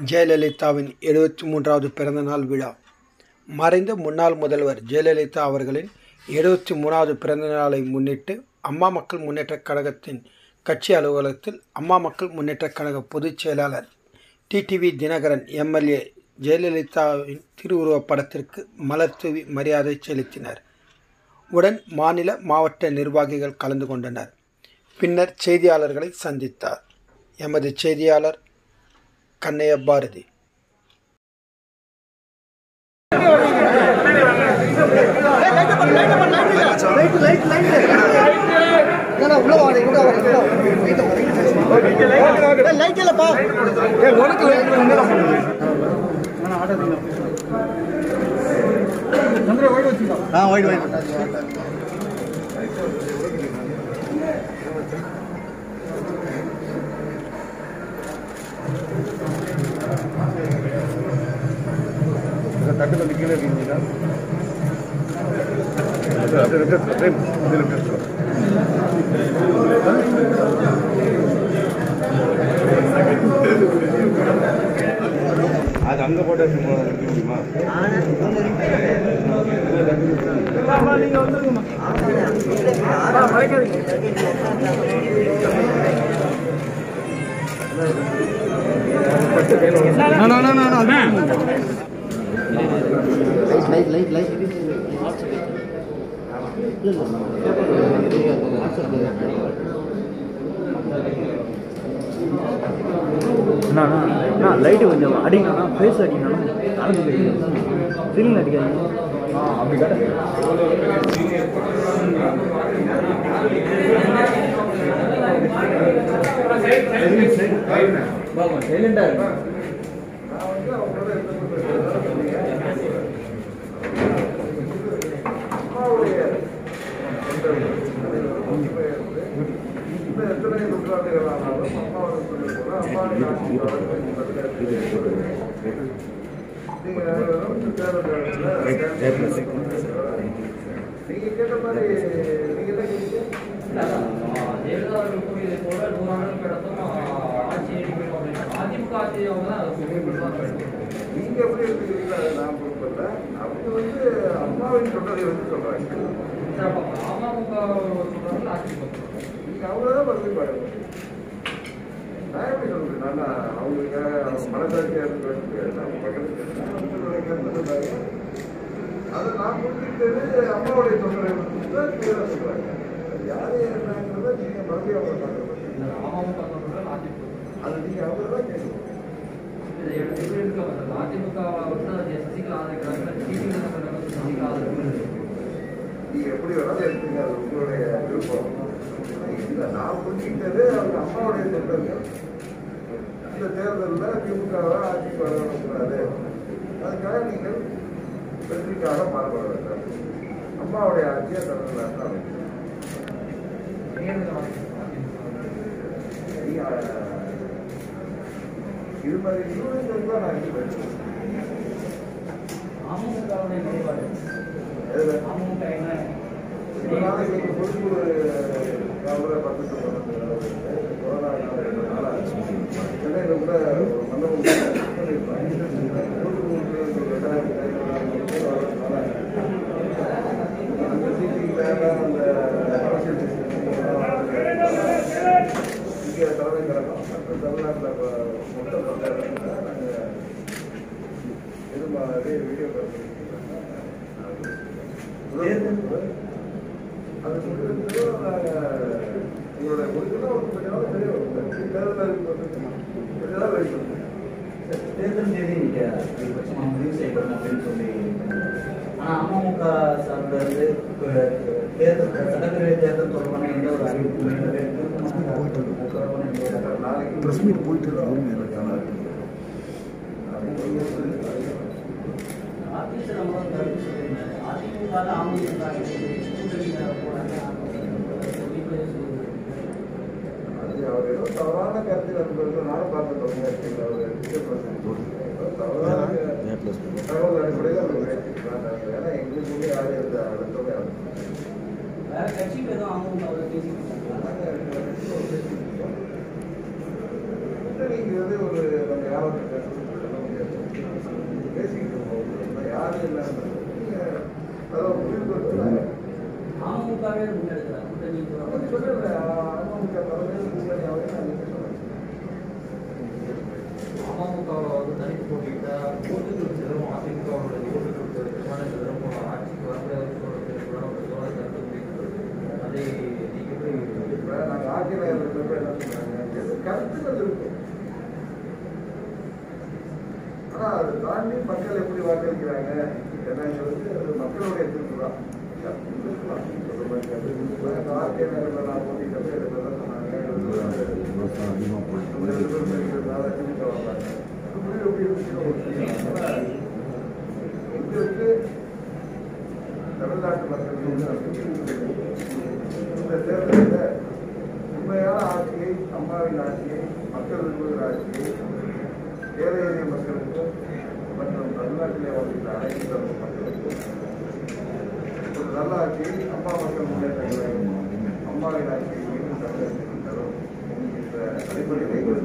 ஜெயலலிதாவின் எழுபத்தி மூன்றாவது பிறந்தநாள் விழா மறைந்த முன்னாள் முதல்வர் ஜெயலலிதா அவர்களின் எழுபத்தி மூணாவது பிறந்தநாளை முன்னிட்டு அம்மா மக்கள் முன்னேற்றக் கழகத்தின் கட்சி அலுவலகத்தில் அம்மா மக்கள் முன்னேற்றக் கழக பொதுச் செயலாளர் டிடிவி தினகரன் எம்எல்ஏ ஜெயலலிதாவின் திருவுருவப் படத்திற்கு மலர் தூவி மரியாதை செலுத்தினர் உடன் மாநில மாவட்ட நிர்வாகிகள் கலந்து கொண்டனர் பின்னர் செய்தியாளர்களை சந்தித்தார் எமது செய்தியாளர் கண்ணைய பாரதி தட்டு தள்ளி கீழே இருக்கீங்களா அது அது அப்படியே அப்படியே இதில் பேசுகிறோம் அது அங்கே போட்டால் சும்மா இருக்க முடியுமா அண்ணா லைட்டு கொஞ்சம் அடிங்கண்ணா ஃபேஸ் அடிங்கண்ணா கலந்து சீலிங் அடிக்காதீங்க ஆ அப்படி காட்டுங்க சைலண்டாக இருக்கு நீங்க கேட்ட மாதிரி நீங்க என்ன கேட்டீங்க நீங்க எப்படி எடுத்துக்கிறீங்களோ அதை நான் பொறுப்பல்ல அவங்க வந்து அம்மாவின் சொன்னதை வந்து சொல்றாங்க நீங்க அவங்களதான் பதில் பாருங்க நான் எப்படி சொல்றது நான் அவங்களுக்காக அவங்க மனசாட்சியா இருக்கு நம்ம பக்கத்துல அதை நான் புரிஞ்சுக்கிட்டது அம்மாவுடைய தொந்தரவை பற்றி தான் கிளியராக சொல்றாங்க அது யாரு என்னங்கிறத நீங்க மறுபடியும் அவங்க பார்க்கணும் அது நீங்க அவங்க தான் கேட்கணும் நீங்க எப்படி வேணாலும் எடுத்துங்க அது உங்களுடைய விருப்பம் இல்ல நான் புரிஞ்சுக்கிட்டது அவங்க அம்மாவுடைய தொண்டர்கள் இந்த தேர்தலில் திமுகவை ஆட்சிக்கு வர வரக்கூடாது அதுக்காக நீங்கள் வெற்றிக்காக பாடுபட வேண்டும் அம்மாவுடைய ஆட்சியை தமிழ்நாட்டில் அமைக்கணும் நீ, அஹ், இது மாதிரி யூனிட் தான் நான் இது பேசுறேன் எதுல? இப்ப நாளைக்கு ஒரு பொதுக்குழு காவலரை பார்த்துட்டு போனது கொரோனா நாள் ஆச்சு. சென்னையில கூட ஒரு மண்டபம் பண்ணியிருப்பாங்க. பொதுக்குழுவுக்கு ஒரு ரெண்டாயிரம் பேர் வரதுனால அந்த சீட்டிங் வேண்டாம் அந்த அரசியல் இங்கே தலைமை கழகம் மற்ற தமிழ்நாட்டில் மொத்த பத்த இடத்துல நாங்கள் இது மாதிரி வீடியோ அது முடிவு உங்களுடைய முடிவுனா ஒரு கொஞ்ச நாள் தெரிய வரும் தேர்தல் அறிவிப்பு வந்து கொஞ்ச நாள் வெயிட் பண்ணுங்க தேர்தல் தேதி நீங்க அதிகபட்சமாக முடிவு செய்யணும் அப்படின்னு சொல்லி ஆனால் அமமுக சார்ந்த இருந்து இப்ப தேர்தல் சட்டப்பேரவை தேர்தல் தொடர்பான எந்த ஒரு அறிவிப்பும் இல்லை. தொடர்பான எந்த ஒரு நாளைக்கு ப்ரெஸ் மீட் போயிட்டு இருக்கு ஆபீஸ்ல நம்ம வந்து கருத்து சொல்லியிருந்தாரு. அதிமுக ல அமமுக கூட்டணியில போறாங்க. அது அவர் ஏதோ தவறான கருத்தில் இருந்தது நானும் பார்த்து தொடங்க அவர் தவறான தகவல் அடிப்படையில் அவர் பேசியிருக்காங்க ஏன்னா எங்களுக்குள்ளே யாரும் இருந்த அடுத்தவங்க வேற கட்சிக்கு எதுவும் அமமுக ல பேசிட்டு நீங்க வந்து ஒரு நம்ம யாரும் யாரும் இல்லாமல் நீங்க அதாவது முடிவு கொடுத்து அமமுகவே முன்னெடுக்கிறார் கூட்டணி அப்படி சொல்லிடுறேன் அதிமுக தலைமையில் கூட்டணியாவே நான் நிக்க சொல்றேன் அமமுகவை வந்து தனித்து போட்டிக்கிட்டா கூட்டுக்கு செல்லும் அதிமுகவோட கூட்டுக்கு விமான செல்லும் ஆட்சிக்கு வந்து அதை நீங்க எப்படி இப்ப நாங்க ஆட்சியில் இருக்கிறப்ப என்ன சொன்னாங்க எது கருத்துக்கள் இருக்கும் ஆனா அதை தாண்டி மக்கள் எப்படி வாக்களிக்கிறாங்க என்னங்கிறது அது மக்களுடைய திருப்பு தான் கருத்து இருக்கலாம். சொல்ற மாதிரி கருத்து இருக்கலாம். இந்த ஆர்கே நகர்ல நான் போட்டிட்டப்ப இதை பத்தி தான் சொன்னாங்க. விவசாயம் அதிகமாக நம்ம ரெண்டு பேரும் இருக்கிறதுனால திமுக வந்தாங்க. அது முடிவு எப்படி இருந்துச்சுன்னு ஒரு தெரியும். ஆனா, எங்களுக்கு தமிழ்நாட்டு மக்களுக்கு வந்து நம்பிக்கை இந்த தேர்தலில் உண்மையான ஆட்சியை அம்மாவின் ஆட்சியை மக்கள் விரும்புகிற ஆட்சியை ஏழை எளிய மக்களுக்கும் மற்றும் தமிழ்நாட்டிலே வாழ்கிற அனைத்து தரப்பு மக்களுக்கும் ஒரு நல்ல ஆட்சியை அம்மா மக்கள் முன்னேற்ற கழகம் அம்மாவின் ஆட்சியை மீண்டும் தமிழகத்தில் தரும் என்கின்ற அடிப்படையில் எங்களுக்கு